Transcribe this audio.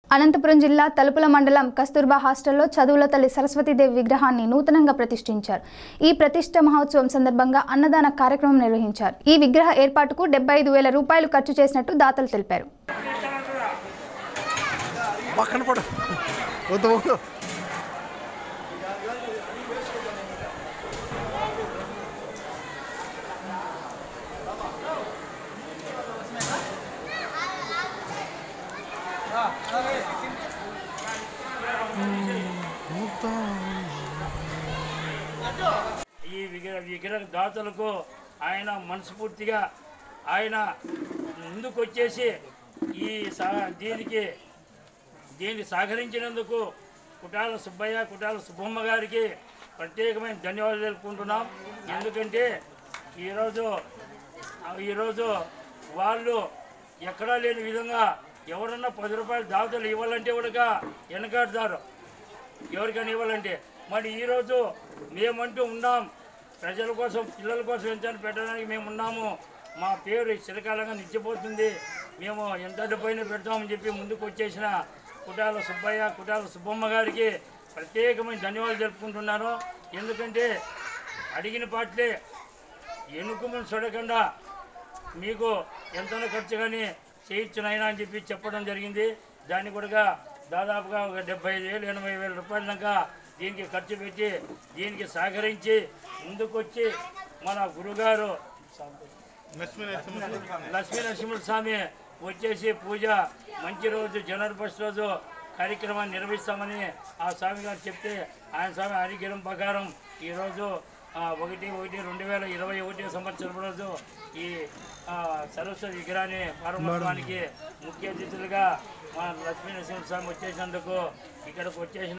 అనంతపురం జిల్లా తలుపుల మండలం కస్తూర్బా హాస్టల్లో చదువుల తల్లి సరస్వతీదేవి విగ్రహాన్ని నూతనంగా ప్రతిష్ఠించారు ఈ ప్రతిష్ఠ మహోత్సవం సందర్భంగా అన్నదాన కార్యక్రమం నిర్వహించారు ఈ విగ్రహ ఏర్పాటుకు డెబ్బై ఐదు వేల రూపాయలు ఖర్చు చేసినట్టు దాతలు తెలిపారు పక్కన పడు వద్దు వద్దు ఈ విగ్రహ విగ్రహ దాతలకు ఆయన మనస్ఫూర్తిగా ఆయన ముందుకు వచ్చేసి ఈ సా దీనికి దీనికి సహకరించినందుకు కుటాల సుబ్బయ్య కుటాల సుబ్బమ్మ గారికి ప్రత్యేకమైన ధన్యవాదాలు తెలుపుకుంటున్నాం ఎందుకంటే ఈరోజు ఈరోజు వాళ్ళు ఎక్కడా లేని విధంగా ఎవరన్నా పది రూపాయలు దాతలు ఇవ్వాలంటే కూడా వెనకాడతారు ఎవరికైనా ఇవ్వాలంటే మరి ఈరోజు మేమంటూ ఉన్నాం ప్రజల కోసం పిల్లల కోసం ఎంత పెట్టడానికి మేము ఉన్నాము మా పేరు చిరకాలంగా నిలిచిపోతుంది మేము ఎంత డబ్బైనా పెడతామని చెప్పి ముందుకు వచ్చేసిన కుటాల సుబ్బయ్య కుటాల సుబ్బమ్మ గారికి ప్రత్యేకమైన ధన్యవాదాలు జరుపుకుంటున్నాను ఎందుకంటే అడిగిన పాటలే ఎన్నుకుమని చూడకుండా మీకు ఎంత ఖర్చు కానీ చేయించునైనా అని చెప్పి చెప్పడం జరిగింది దాన్ని కూడా దాదాపుగా ఒక డెబ్బై ఐదు వేలు ఎనభై వేల రూపాయల దాకా దీనికి ఖర్చు పెట్టి దీనికి సహకరించి ముందుకొచ్చి మన గురుగారు లక్ష్మీ నరసింహ స్వామి వచ్చేసి పూజ మంచి రోజు జనవరి ఫస్ట్ రోజు కార్యక్రమాన్ని నిర్వహిస్తామని ఆ స్వామి గారు చెప్తే ఆయన స్వామి ఆరోగ్యం ప్రకారం ఈరోజు ఆ, ఒకటి ఒకటి రెండు వేల ఇరవై ఒకటి సంవత్సరం రోజు ఈ ఆ, సరస్వతి విగ్రహాన్ని ప్రారంభోత్సవానికి ముఖ్య అతిథులుగా మన లక్ష్మీ నరసింహ స్వామి వచ్చేసినందుకు ఇక్కడికి వచ్చేసిన